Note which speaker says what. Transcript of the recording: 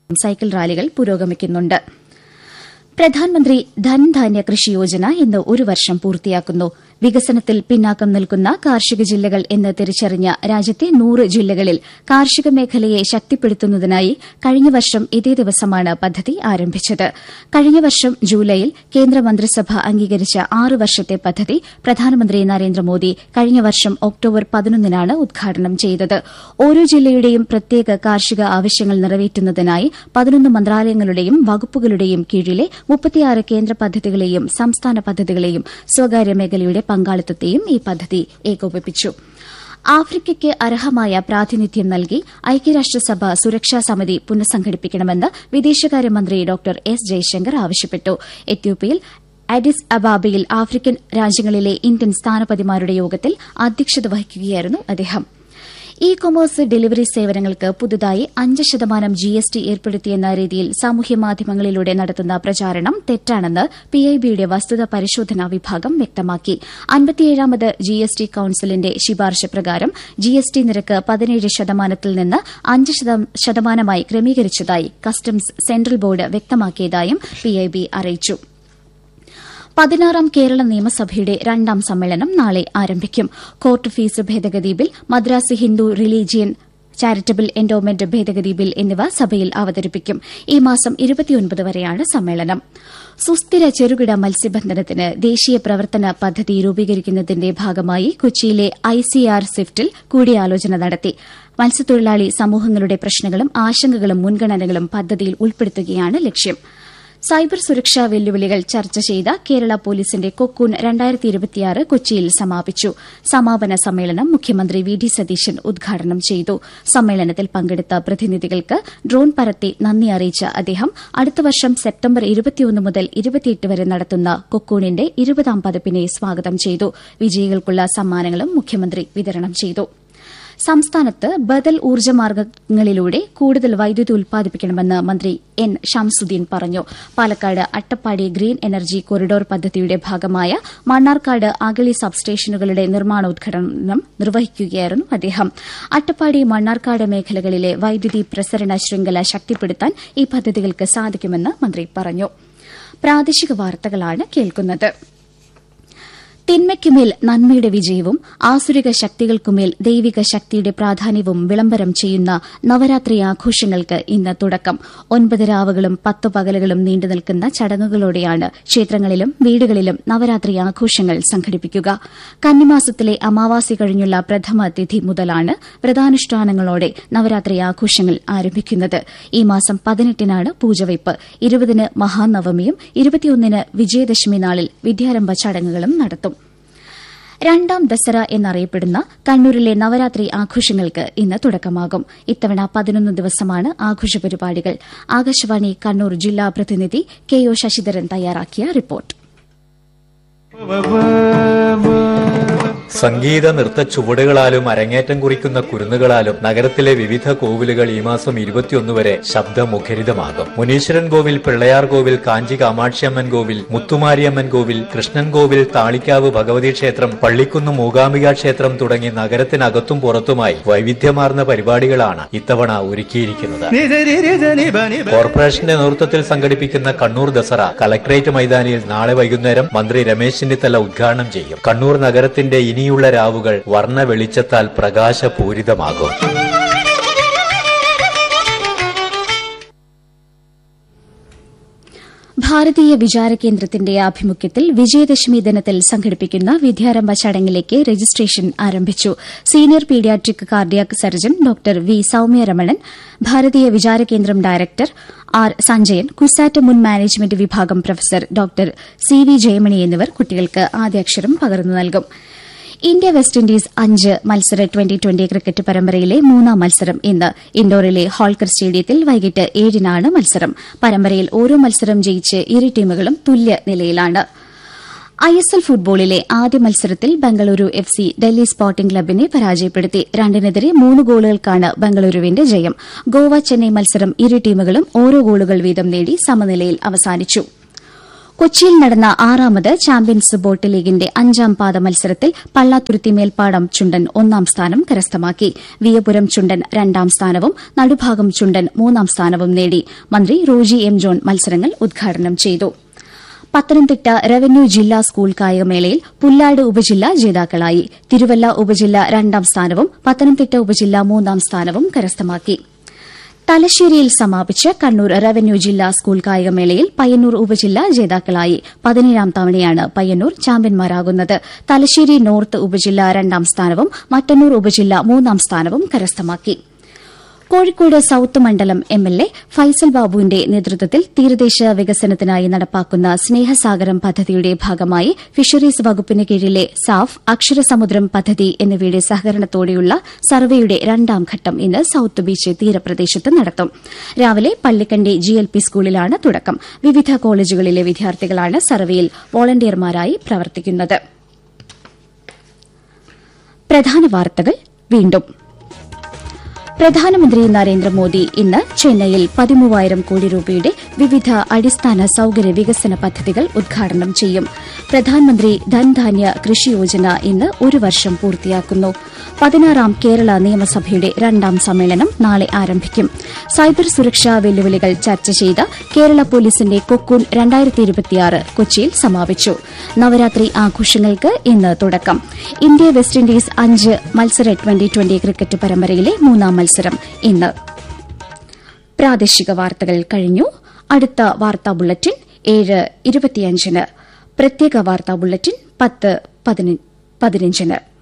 Speaker 1: cycle റാലികൾ പുരോഗമിക്കുന്നുണ്ട് പ്രധാനമന്ത്രി ധൻധാന്യ കൃഷി യോജന ഇന്ന് ഒരു വർഷം പൂർത്തിയാക്കുന്നു വികസനത്തിൽ പിന്നാക്കം നിൽക്കുന്ന കാർഷിക ജില്ലകൾ എന്ന് തിരിച്ചറിഞ്ഞ രാജ്യത്തെ നൂറ് ജില്ലകളിൽ കാർഷിക മേഖലയെ ശക്തിപ്പെടുത്തുന്നതിനായി കഴിഞ്ഞ വർഷം ഇതേ ദിവസമാണ് പദ്ധതി ആരംഭിച്ചത് കഴിഞ്ഞ വർഷം ജൂലൈയിൽ കേന്ദ്രമന്ത്രിസഭ അംഗീകരിച്ച ആറ് വർഷത്തെ പദ്ധതി പ്രധാനമന്ത്രി നരേന്ദ്രമോദി കഴിഞ്ഞ വർഷം ഒക്ടോബർ പതിനൊന്നിനാണ് ഉദ്ഘാടനം ചെയ്തത് ഓരോ ജില്ലയുടെയും പ്രത്യേക കാർഷിക ആവശ്യങ്ങൾ നിറവേറ്റുന്നതിനായി പതിനൊന്ന് മന്ത്രാലയങ്ങളുടെയും വകുപ്പുകളുടെയും കീഴിലെ മുപ്പത്തിയാറ് കേന്ദ്ര പദ്ധതികളെയും സംസ്ഥാന പദ്ധതികളെയും സ്വകാര്യ മേഖലയുടെ പങ്കാളിത്തത്തെയും ഈ പദ്ധതി ഏകോപിപ്പിച്ചു ആഫ്രിക്കയ്ക്ക് അർഹമായ പ്രാതിനിധ്യം നൽകി ഐക്യരാഷ്ട്രസഭ സുരക്ഷാ സമിതി പുനഃസംഘടിപ്പിക്കണമെന്ന് വിദേശകാര്യമന്ത്രി ഡോക്ടർ എസ് ജയശങ്കർ ആവശ്യപ്പെട്ടു എത്യോപ്യയിൽ അഡിസ് അബാബയിൽ ആഫ്രിക്കൻ രാജ്യങ്ങളിലെ ഇന്ത്യൻ സ്ഥാനപതിമാരുടെ യോഗത്തിൽ അധ്യക്ഷത വഹിക്കുകയായിരുന്നു അദ്ദേഹം ഇ കൊമേഴ്സ് ഡെലിവറി സേവനങ്ങൾക്ക് പുതുതായി അഞ്ച് ശതമാനം ജി എസ് ടി ഏർപ്പെടുത്തിയെന്ന രീതിയിൽ സാമൂഹ്യമാധ്യമങ്ങളിലൂടെ നടത്തുന്ന പ്രചാരണം തെറ്റാണെന്ന് പിഐബിയുടെ വസ്തുത പരിശോധനാ വിഭാഗം വ്യക്തമാക്കി അൻപത്തിയേഴാമത് ജി എസ് ടി കൌൺസിലിന്റെ ശുപാർശ പ്രകാരം ജി എസ് ടി നിരക്ക് പതിനേഴ് ശതമാനത്തിൽ നിന്ന് അഞ്ച് ശതമാനമായി ക്രമീകരിച്ചതായി കസ്റ്റംസ് സെൻട്രൽ ബോർഡ് വ്യക്തമാക്കിയതായും പിഐബി അറിയിച്ചു പതിനാറാം കേരള നിയമസഭയുടെ രണ്ടാം സമ്മേളനം നാളെ ആരംഭിക്കും കോർട്ട് ഫീസ് ഭേദഗതി bill Madras Hindu religion charitable endowment ഭേദഗതി ബിൽ എന്നിവ സഭയിൽ അവതരിപ്പിക്കും ഈ മാസം ഇരുപത്തിയൊൻപത് വരെയാണ് സമ്മേളനം സുസ്ഥിര ചെറുകിട മത്സ്യബന്ധനത്തിന് ദേശീയ പ്രവർത്തന പദ്ധതി രൂപീകരിക്കുന്നതിന്റെ ഭാഗമായി കൊച്ചിയിലെ ഐസിആർ സ്വിഫ്റ്റിൽ കൂടിയാലോചന നടത്തി മത്സ്യത്തൊഴിലാളി സമൂഹങ്ങളുടെ പ്രശ്നങ്ങളും ആശങ്കകളും മുൻഗണനകളും പദ്ധതിയിൽ ഉൾപ്പെടുത്തുകയാണ് ലക്ഷ്യം സൈബർ സുരക്ഷാ വെല്ലുവിളികൾ ചർച്ച ചെയ്ത കേരള പോലീസിന്റെ കൊക്കൂൺ കൊച്ചിയിൽ സമാപിച്ചു സമാപന സമ്മേളനം മുഖ്യമന്ത്രി വി ഡി സതീശൻ ഉദ്ഘാടനം ചെയ്തു സമ്മേളനത്തിൽ പങ്കെടുത്ത പ്രതിനിധികൾക്ക് ഡ്രോൺ പറത്തി നന്ദി അറിയിച്ച അദ്ദേഹം അടുത്ത വർഷം സെപ്റ്റംബർ മുതൽ വരെ നടത്തുന്ന കൊക്കൂണിന്റെ ഇരുപതാം പതിപ്പിനെ സ്വാഗതം ചെയ്തു വിജയികൾക്കുള്ള സമ്മാനങ്ങളും മുഖ്യമന്ത്രി വിതരണം ചെയ്തു സംസ്ഥാനത്ത് ബദൽ ഊർജ്ജ മാർഗ്ഗങ്ങളിലൂടെ കൂടുതൽ വൈദ്യുതി ഉൽപ്പാദിപ്പിക്കണമെന്ന് മന്ത്രി എൻ ഷംസുദ്ദീൻ പറഞ്ഞു Palakkad Attappadi green energy corridor പദ്ധതിയുടെ ഭാഗമായ മണ്ണാർക്കാട് അഗളി സബ്സ്റ്റേഷനുകളുടെ നിർമ്മാണോദ്ഘാടനം നിർവഹിക്കുകയായിരുന്നു അദ്ദേഹം അട്ടപ്പാടി മണ്ണാർക്കാട് മേഖലകളിലെ വൈദ്യുതി പ്രസരണ ശൃംഖല ശക്തിപ്പെടുത്താൻ ഈ പദ്ധതികൾക്ക് സാധിക്കുമെന്ന് മന്ത്രി പറഞ്ഞു പ്രാദേശിക വാർത്തകളാണ് കേൾക്കുന്നത് തിന്മയ്ക്കുമേൽ നന്മയുടെ വിജയവും ആസുരിക ശക്തികൾക്കുമേൽ ദൈവിക ശക്തിയുടെ പ്രാധാന്യവും വിളംബരം ചെയ്യുന്ന നവരാത്രി ആഘോഷങ്ങൾക്ക് ഇന്ന് തുടക്കം ഒൻപത് രാവുകളും പത്തു പകലുകളും നീണ്ടുനിൽക്കുന്ന ചടങ്ങുകളോടെയാണ് ക്ഷേത്രങ്ങളിലും വീടുകളിലും നവരാത്രി ആഘോഷങ്ങൾ സംഘടിപ്പിക്കുക കന്നിമാസത്തിലെ അമാവാസി കഴിഞ്ഞുള്ള പ്രഥമ തിഥി മുതലാണ് വ്രതാനുഷ്ഠാനങ്ങളോടെ നവരാത്രി ആഘോഷങ്ങൾ ആരംഭിക്കുന്നത് ഈ മാസം പതിനെട്ടിനാണ് പൂജവയ്പ് ഇരുപതിന് മഹാനവമിയും ഇരുപത്തിയൊന്നിന് വിജയദശമി നാളിൽ വിദ്യാരംഭ ചടങ്ങുകളും നടത്തും രണ്ടാം ദസറ എന്നറിയപ്പെടുന്ന കണ്ണൂരിലെ നവരാത്രി ആഘോഷങ്ങൾക്ക് ഇന്ന് തുടക്കമാകും ഇത്തവണ പതിനൊന്ന് ദിവസമാണ് ആഘോഷ പരിപാടികൾ ആകാശവാണി കണ്ണൂർ ജില്ലാ പ്രതിനിധി കെ ഒ ശശിധരൻ തയ്യാറാക്കിയ റിപ്പോർട്ട്
Speaker 2: സംഗീത നൃത്ത ചുവടുകളാലും അരങ്ങേറ്റം കുറിക്കുന്ന കുരുന്നുകളാലും നഗരത്തിലെ വിവിധ കോവിലുകൾ ഈ മാസം ഇരുപത്തിയൊന്ന് വരെ ശബ്ദമുഖരിതമാകും മുനീശ്വരൻ കോവിൽ പിള്ളയാർ കോവിൽ കാഞ്ചി കാമാക്ഷിയമ്മൻ കോവിൽ മുത്തുമാരിയമ്മൻ കോവിൽ കൃഷ്ണൻ കോവിൽ താളിക്കാവ് ഭഗവതി ക്ഷേത്രം പള്ളിക്കുന്ന് മൂകാംബിക ക്ഷേത്രം തുടങ്ങി നഗരത്തിനകത്തും പുറത്തുമായി വൈവിധ്യമാർന്ന പരിപാടികളാണ് ഇത്തവണ ഒരുക്കിയിരിക്കുന്നത് കോർപ്പറേഷന്റെ നേതൃത്വത്തിൽ സംഘടിപ്പിക്കുന്ന കണ്ണൂർ ദസറ കലക്ടറേറ്റ് മൈതാനിയിൽ നാളെ വൈകുന്നേരം മന്ത്രി രമേശ് ചെന്നിത്തല ഉദ്ഘാടനം ചെയ്യും കണ്ണൂർ നഗരത്തിന്റെ ഇനിയുള്ള രാവുകൾ വർണ്ണ വെളിച്ചത്താൽ പ്രകാശപൂരിതമാകും
Speaker 1: ഭാരതീയ വിചാര കേന്ദ്രത്തിന്റെ ആഭിമുഖ്യത്തിൽ വിജയദശമി ദിനത്തിൽ സംഘടിപ്പിക്കുന്ന വിദ്യാരംഭ ചടങ്ങിലേക്ക് രജിസ്ട്രേഷൻ ആരംഭിച്ചു senior paediatric cardiac surgeon doctor V Soumyaramanan Bharatiya Vichara കേന്ദ്രം ഡയറക്ടർ ആർ സഞ്ജയൻ കുസാറ്റ് മുൻ മാനേജ്മെന്റ് വിഭാഗം professor doctor C V Jayamani എന്നിവർ കുട്ടികൾക്ക് ആദ്യാക്ഷരം പകർന്നു നൽകും ഇന്ത്യ വെസ്റ്റ് ഇൻഡീസ് അഞ്ച് മത്സര ട്വന്റി ട്വന്റി ക്രിക്കറ്റ് പരമ്പരയിലെ മൂന്നാം മത്സരം ഇന്ന് ഇൻഡോറിലെ ഹോൾക്കർ സ്റ്റേഡിയത്തിൽ വൈകിട്ട് ഏഴിനാണ് മത്സരം പരമ്പരയിൽ ഓരോ മത്സരം ജയിച്ച് ഇരു ടീമുകളും തുല്യ നിലയിലാണ് ഐ എസ് എൽ ഫുട്ബോളിലെ ആദ്യ മത്സരത്തിൽ Bengaluru F C Delhi sporting ക്ലബിനെ പരാജയപ്പെടുത്തി രണ്ടിനെതിരെ മൂന്ന് ഗോളുകൾക്കാണ് ബംഗളൂരുവിന്റെ ജയം ഗോവ ചെന്നൈ മത്സരം ഇരു ടീമുകളും ഓരോ ഗോളുകൾ വീതം നേടി സമനിലയിൽ അവസാനിച്ചു കൊച്ചിയിൽ നടന്ന ആറാമത് ചാമ്പ്യൻസ് ബോട്ട് ലീഗിന്റെ അഞ്ചാം പാദ മത്സരത്തിൽ പള്ളാത്തുരുത്തി മേൽപ്പാടം ചുണ്ടൻ ഒന്നാം സ്ഥാനം കരസ്ഥമാക്കി വിയപുരം ചുണ്ടൻ രണ്ടാം സ്ഥാനവും നടുഭാഗം ചുണ്ടൻ മൂന്നാം സ്ഥാനവും നേടി മന്ത്രി റോജി എം ജോൺ മത്സരങ്ങൾ ഉദ്ഘാടനം ചെയ്തു പത്തനംതിട്ട റവന്യൂ ജില്ലാ സ്കൂൾ കായികമേളയിൽ പുല്ലാട് ഉപജില്ല ജേതാക്കളായി തിരുവല്ല ഉപജില്ല രണ്ടാം സ്ഥാനവും പത്തനംതിട്ട ഉപജില്ല മൂന്നാം സ്ഥാനവും കരസ്ഥമാക്കി തലശ്ശേരിയിൽ സമാപിച്ച കണ്ണൂർ റവന്യൂ ജില്ലാ സ്കൂൾ കായികമേളയിൽ പയ്യന്നൂർ ഉപജില്ല ജേതാക്കളായി പതിനേഴാം തവണയാണ് പയ്യന്നൂർ ചാമ്പ്യന്മാരാകുന്നത് തലശ്ശേരി നോർത്ത് ഉപജില്ല രണ്ടാം സ്ഥാനവും മട്ടന്നൂർ ഉപജില്ല മൂന്നാം സ്ഥാനവും കരസ്ഥമാക്കി കോഴിക്കോട് സൌത്ത് മണ്ഡലം എം എൽ എ ഫൈസൽ ബാബുവിന്റെ നേതൃത്വത്തിൽ തീരദേശ വികസനത്തിനായി നടപ്പാക്കുന്ന സ്നേഹസാഗരം പദ്ധതിയുടെ ഭാഗമായി ഫിഷറീസ് വകുപ്പിന് കീഴിലെ സാഫ് അക്ഷരസമുദ്രം പദ്ധതി എന്നിവയുടെ സഹകരണത്തോടെയുള്ള സർവേയുടെ രണ്ടാം ഘട്ടം ഇന്ന് സൌത്ത് ബീച്ച് തീരപ്രദേശത്ത് നടത്തും രാവിലെ പള്ളിക്കണ്ടി ജി എൽ പി സ്കൂളിലാണ് തുടക്കം വിവിധ കോളേജുകളിലെ വിദ്യാർത്ഥികളാണ് സർവേയിൽ വോളണ്ടിയർമാരായി പ്രവർത്തിക്കുന്നത് പ്രധാന വാർത്തകൾ വീണ്ടും പ്രധാനമന്ത്രി നരേന്ദ്രമോദി ഇന്ന് ചെന്നൈയിൽ പതിമൂവായിരം കോടി രൂപയുടെ വിവിധ അടിസ്ഥാന സൌകര്യ വികസന പദ്ധതികൾ ഉദ്ഘാടനം ചെയ്യും പ്രധാനമന്ത്രി ധൻധാന്യ കൃഷി യോജന ഇന്ന് ഒരു വർഷം പൂർത്തിയാക്കുന്നു പതിനാറാം കേരള നിയമസഭയുടെ രണ്ടാം സമ്മേളനം നാളെ ആരംഭിക്കും സൈബർ സുരക്ഷാ വെല്ലുവിളികൾ ചർച്ച ചെയ്ത കേരള പോലീസിന്റെ കൊക്കൂൻ കൊച്ചിയിൽ സമാപിച്ചു നവരാത്രി ആഘോഷങ്ങൾക്ക് ഇന്ന് തുടക്കം ഇന്ത്യ വെസ്റ്റ് ഇൻഡീസ് അഞ്ച് മത്സര ട്വന്റി ട്വന്റി ക്രിക്കറ്റ് പരമ്പരയിലെ മൂന്നാം മത്സരം ഇന്ന് പ്രാദേശിക വാർത്തകൾ കഴിഞ്ഞു അടുത്ത വാർത്താ ബുള്ളറ്റിൻ ഏഴ് ഇരുപത്തിയഞ്ചിന് പ്രത്യേക വാർത്താ ബുള്ളറ്റിൻ പത്ത് പതിനഞ്ചിന്